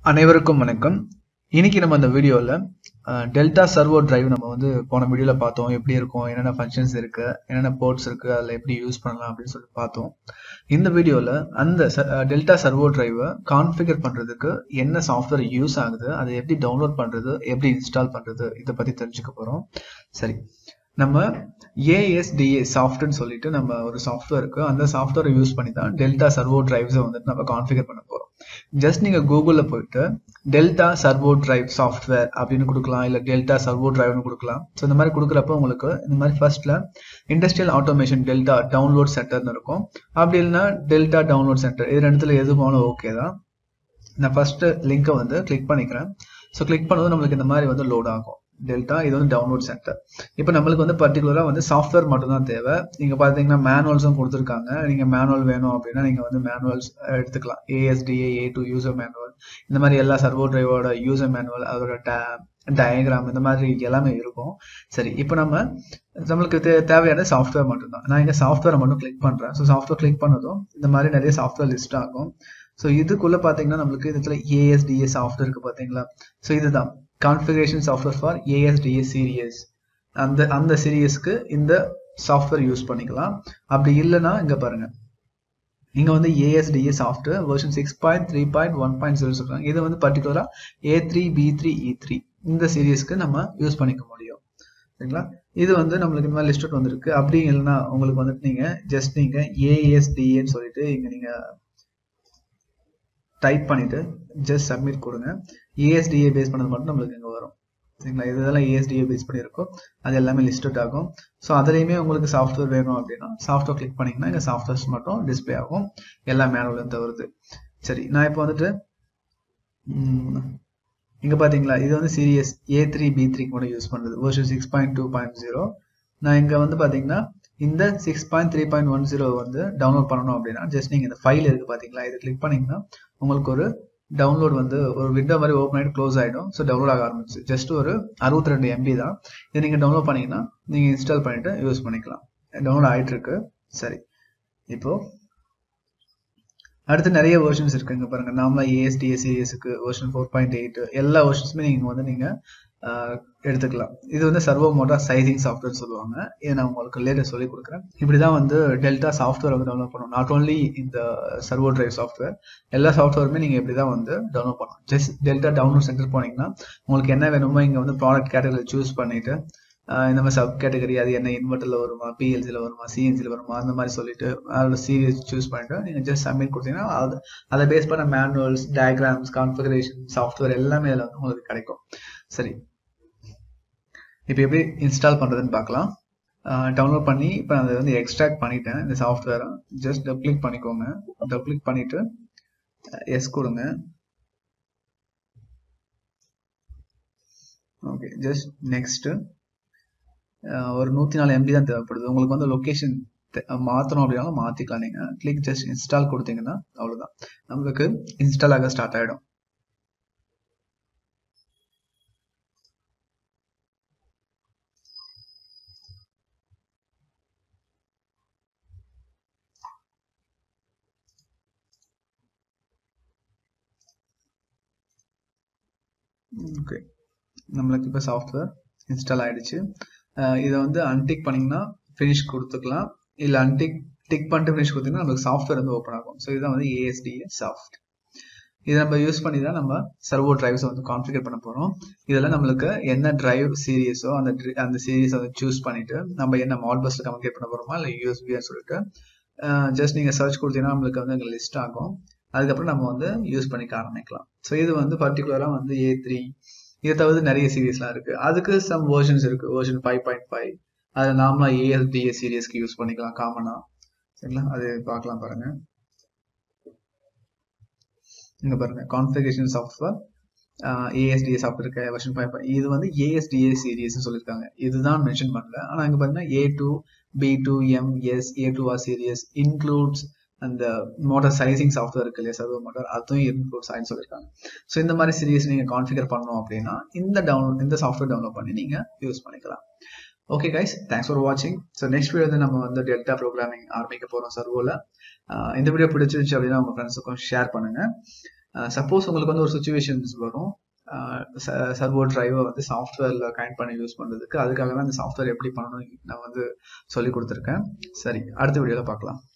அனைவருக்கும் வணக்கம் இன்னைக்கு நம்ம இந்த வீடியோவில் டெல்டா சர்வோ டிரைவ் நம்ம வந்து போன வீடியோவில் பார்த்தோம் எப்படி இருக்கும் என்னென்ன ஃபங்க்ஷன்ஸ் இருக்கு என்னென்ன போர்ட்ஸ் இருக்கு அதில் எப்படி யூஸ் பண்ணலாம் அப்படின்னு சொல்லிட்டு பார்த்தோம் இந்த வீடியோவில் அந்த டெல்டா சர்வோ டிரைவை கான்ஃபிகர் பண்ணுறதுக்கு என்ன சாஃப்ட்வேர் யூஸ் ஆகுது அதை எப்படி டவுன்லோட் பண்ணுறது எப்படி இன்ஸ்டால் பண்ணுறது இதை பற்றி தெரிஞ்சுக்க போகிறோம் சரி நம்ம ஏஎஸ்டிஏ சாஃப்ட்னு சொல்லிட்டு நம்ம ஒரு சாஃப்ட்வேர் இருக்கு அந்த சாஃப்ட்வேரை யூஸ் பண்ணி தான் டெல்டா சர்வோ டிரைவ்ஸை வந்துட்டு நம்ம கான்ஃபிகர் பண்ண போகிறோம் ஜஸ்ட் நீங்கள் கூகுளில் போயிட்டு டெல்டா சர்வோ டிரைவ் சாஃப்ட்வேர் அப்படின்னு கொடுக்கலாம் இல்லை டெல்டா சர்வோ டிரைவ்னு கொடுக்கலாம் ஸோ இந்த மாதிரி கொடுக்குறப்ப உங்களுக்கு இந்த மாதிரி ஃபர்ஸ்ட்ல இண்டஸ்ட்ரியல் ஆட்டோமேஷன் டெல்டா டவுன்லோட் சென்டர்னு இருக்கும் அப்படி இல்லைன்னா டெல்டா டவுன்லோட் சென்டர் இது ரெண்டுத்துல எது போனாலும் ஓகே தான் நான் ஃபர்ஸ்ட் லிங்கை வந்து கிளிக் பண்ணிக்கிறேன் ஸோ கிளிக் பண்ணதும் நம்மளுக்கு இந்த மாதிரி வந்து லோட் ஆகும் டெல்டா இது வந்து டவுன்லோட் சென்டர் இப்போ நம்மளுக்கு வந்து பர்டிகுலராக வந்து சாஃப்ட்வேர் மட்டும் தான் தேவை நீங்கள் பார்த்தீங்கன்னா மேனுவல்ஸும் கொடுத்துருக்காங்க நீங்கள் மேனுவல் வேணும் அப்படின்னா நீங்கள் வந்து மேனுவல்ஸ் எடுத்துக்கலாம் ASDA A two user manual இந்த மாதிரி எல்லா சர்வோ டிரைவோட யூசர் மேனுவல் அதோட டே டயக்ராம் இந்த மாதிரி எல்லாமே இருக்கும் சரி இப்போ நம்ம நம்மளுக்கு தே தேவையான சாஃப்ட்வேர் மட்டும் தான் நான் இங்கே சாஃப்ட்வேரை மட்டும் கிளிக் பண்ணுறேன் ஸோ சாஃப்ட்வேர் கிளிக் பண்ணதும் இந்த மாதிரி நிறைய சாஃப்ட்வேர் லிஸ்ட் ஆகும் ஸோ இதுக்குள்ள பார்த்தீங்கன்னா நம்மளுக்கு இதுல ஏஎஸ்டிஏ சாஃப்ட்வேர் இருக்கு பார்த்தீங்களா ஸோ இதுதான் configuration software for ASDA series அந்த அந்த சீரியஸ்க்கு இந்த சாஃப்ட்வேர் யூஸ் பண்ணிக்கலாம் அப்படி இல்லைன்னா இங்க பாருங்க இங்க வந்து ASDA software version six point three point one point zero சொல்றாங்க இது வந்து பர்டிகுலரா A three B three E three இந்த சீரியஸ்க்கு நம்ம யூஸ் பண்ணிக்க முடியும் சரிங்களா இது வந்து நம்மளுக்கு இந்த மாதிரி லிஸ்ட் வந்திருக்கு அப்படி இல்லைன்னா உங்களுக்கு வந்துட்டு நீங்க ஜஸ்ட் நீங்க ஏஎஸ்டிஏன்னு சொல்லிட்டு இங்க நீங்க டைப் பண்ணிட்டு ஜஸ்ட் சப்மிட் கொடுங்க ஏஎஸ்டிஏ பேஸ் பண்ணது மட்டும் நம்மளுக்கு இங்கே வரும் சரிங்களா இதெல்லாம் ஏஎஸ்டிஏ பேஸ் பண்ணியிருக்கோம் அது எல்லாமே லிஸ்டட் ஆகும் ஸோ அதுலேயுமே உங்களுக்கு சாஃப்ட்வேர் வேணும் அப்படின்னா சாஃப்ட்வேர் கிளிக் பண்ணிங்கன்னா இங்கே சாஃப்ட்வேர்ஸ் மட்டும் டிஸ்பிளே ஆகும் எல்லா மேனுவலும் தவிர்த்து சரி நான் இப்போ வந்துட்டு இங்கே பார்த்தீங்களா இது வந்து series A three B three கூட யூஸ் பண்ணுறது version six point two point zero நான் இங்கே வந்து பார்த்தீங்கன்னா இந்த six point three point one zero வந்து டவுன்லோட் பண்ணணும் அப்படின்னா ஜஸ்ட் நீங்கள் இந்த ஃபைல் இருக்குது பார்த்தீங்களா இதை கிளிக் பண்ணிங்கன்னா உங்களுக்கு ஒரு டவுன்லோட் வந்து ஒரு விண்டோ மாதிரி ஓப்பன் ஆகிட்டு க்ளோஸ் ஆகிடும் ஸோ டவுன்லோட் ஆக ஆரம்பிச்சு ஜஸ்ட் ஒரு அறுபத்தி ரெண்டு எம்பி தான் இதை நீங்கள் டவுன்லோட் பண்ணீங்கன்னா நீங்கள் இன்ஸ்டால் பண்ணிட்டு யூஸ் பண்ணிக்கலாம் டவுன்லோட் ஆகிட்டு இருக்கு சரி இப்போ அடுத்து நிறைய வெர்ஷன்ஸ் இருக்கு இங்க பாருங்க நாம ஏஎஸ்டிஏ சீரியஸுக்கு வெர்ஷன் ஃபோர் பாயிண்ட் எயிட் எல்லா வெர்ஷன்ஸுமே நீங்க வந்து நீங்க எடுத்துக்கலாம் இது வந்து சர்வோ மோட்டார் சைசிங் சாஃப்ட்வேர் சொல்லுவாங்க இதை நான் உங்களுக்கு லேட்டர் சொல்லி கொடுக்குறேன் இப்படிதான் வந்து டெல்டா சாஃப்ட்வேர் வந்து டவுன்லோட் பண்ணணும் நாட் ஓன்லி இந்த சர்வோ டிரைவ் சாஃப்ட்வேர் எல்லா சாஃப்ட்வேருமே நீங்க இப்படிதான் வந்து டவுன்லோட் பண்ணணும் ஜஸ்ட் டெல்டா டவுன்லோட் சென்டர் போனீங்கன்னா உங்களுக்கு என்ன வேணுமோ இங்க வந்து ப்ராடக்ட் கேட்டகரி சூஸ் பண்ணிட்டு இந்த மாதிரி சப் கேட்டகரி அது என்ன இன்வெர்டர்ல வருமா பிஎல்சியில் வருமா சிஎன்சியில் வருமா அந்த மாதிரி சொல்லிட்டு அதோட சீரியஸ் சூஸ் பண்ணிட்டு நீங்க ஜஸ்ட் சப்மிட் கொடுத்தீங்கன்னா அது அதை பேஸ் பண்ண மேனுவல்ஸ் டயக்ராம்ஸ் கான்ஃபிகரேஷன் சாஃப்ட்வேர் எல்லாமே இதில் வந்து உங்களுக்கு கிடைக்கும் சரி இப்போ எப்படி இன்ஸ்டால் பண்ணுறதுன்னு பார்க்கலாம் டவுன்லோட் பண்ணி இப்போ நான் அதை வந்து எக்ஸ்ட்ராக்ட் பண்ணிட்டேன் இந்த சாஃப்ட்வேரை ஜஸ்ட் டபுள் கிளிக் பண்ணிக்கோங்க டபுள் கிளிக் பண்ணிட்டு எஸ் கொடுங்க ஓகே ஜஸ்ட் நெக்ஸ்ட் ஒரு நூற்றி நாலு எம்பி தான் தேவைப்படுது உங்களுக்கு வந்து லொக்கேஷன் மாற்றணும் அப்படின்னாலும் மாற்றிக்கலாம் நீங்கள் கிளிக் ஜஸ்ட் இன்ஸ்டால் கொடுத்தீங்கன்னா அவ்வளோதான் நம்மளுக்கு இன்ஸ்டால் ஆக ஸ்டார்ட் ஆகிடும் ஓகே நம்மளுக்கு இப்போ சாஃப்ட்வேர் இன்ஸ்டால் ஆயிடுச்சு இதை வந்து அன்டிக் பண்ணிங்கன்னா ஃபினிஷ் கொடுத்துக்கலாம் இல்லை அன்டிக் டிக் பண்ணிட்டு ஃபினிஷ் கொடுத்தீங்கன்னா நம்மளுக்கு சாஃப்ட்வேர் வந்து ஓப்பன் ஆகும் ஸோ இதுதான் வந்து ஏஎஸ்டிஏ சாஃப்ட் இதை நம்ம யூஸ் பண்ணி தான் நம்ம சர்வோ டிரைவ்ஸை வந்து கான்ஃபிகர் பண்ண போகிறோம் இதில் நம்மளுக்கு என்ன டிரைவ் சீரியஸோ அந்த அந்த சீரியஸை வந்து சூஸ் பண்ணிட்டு நம்ம என்ன மால் பஸ்ஸில் கம்யூனிகேட் பண்ண போகிறோமா இல்லை யூஎஸ்பின்னு சொல்லிட்டு ஜஸ்ட் நீங்கள் சர்ச் கொடுத்தீங்கன்னா நம்மளுக்கு வந்து அங்கே லிஸ்ட் ஆகும் அதுக்கப்புறம் நம்ம வந்து யூஸ் பண்ணிக்க ஆரம்பிக்கலாம் ஸோ இது வந்து பர்டிகுலராக வந்து ஏ த்ரீ இதை தவிர நிறைய சீரியஸ்லாம் இருக்கு அதுக்கு சம் வேர்ஷன்ஸ் இருக்கு வேர்ஷன் ஃபைவ் பாயிண்ட் ஃபைவ் அதை நாமளா ஏஎஸ்டிஏ சீரியஸ்க்கு யூஸ் பண்ணிக்கலாம் காமனா சரிங்களா அது பார்க்கலாம் பாருங்க இங்க பாருங்க கான்ஃபிகரேஷன் சாஃப்ட்வேர் ஏஎஸ்டிஏ சாஃப்ட்வேர் இருக்க வெர்ஷன் ஃபைவ் இது வந்து ஏஎஸ்டிஏ சீரியஸ் சொல்லியிருக்காங்க இதுதான் மென்ஷன் பண்ணல ஆனா இங்க பாத்தீங்கன்னா A two B two M S A two R series includes அந்த மோட்டார் சைசிங் சாஃப்ட்வேர் இருக்கு இல்லையா சர்வோ மோட்டார் அதுவும் இன்க்ளூட்ஸ் ஆயின்னு சொல்லியிருக்காங்க ஸோ இந்த மாதிரி சீரியஸ் நீங்க கான்ஃபிகர் பண்ணணும் அப்படின்னா இந்த டவுன்லோட் இந்த சாஃப்ட்வேர் டவுன்லோட் பண்ணி நீங்க யூஸ் பண்ணிக்கலாம் ஓகே கைஸ் தேங்க்ஸ் ஃபார் வாட்சிங் ஸோ நெக்ஸ்ட் வீடியோ வந்து நம்ம வந்து டெல்டா ப்ரோக்ராமிங் ஆரம்பிக்க போகிறோம் சர்வோவில் இந்த வீடியோ பிடிச்சிருந்துச்சு அப்படின்னா உங்கள் ஃப்ரெண்ட்ஸுக்கும் ஷேர் பண்ணுங்க சப்போஸ் உங்களுக்கு வந்து ஒரு சுச்சுவேஷன்ஸ் வரும் சர்வோ டிரைவை வந்து சாஃப்ட்வேர்ல கனெக்ட் பண்ணி யூஸ் பண்றதுக்கு அதுக்காக தான் இந்த சாஃப்ட்வேர் எப்படி பண்ணணும் நான் வந்து சொல்லி கொடுத்துருக்கேன் சரி அடுத்த வீடியோல பார்க்கலாம்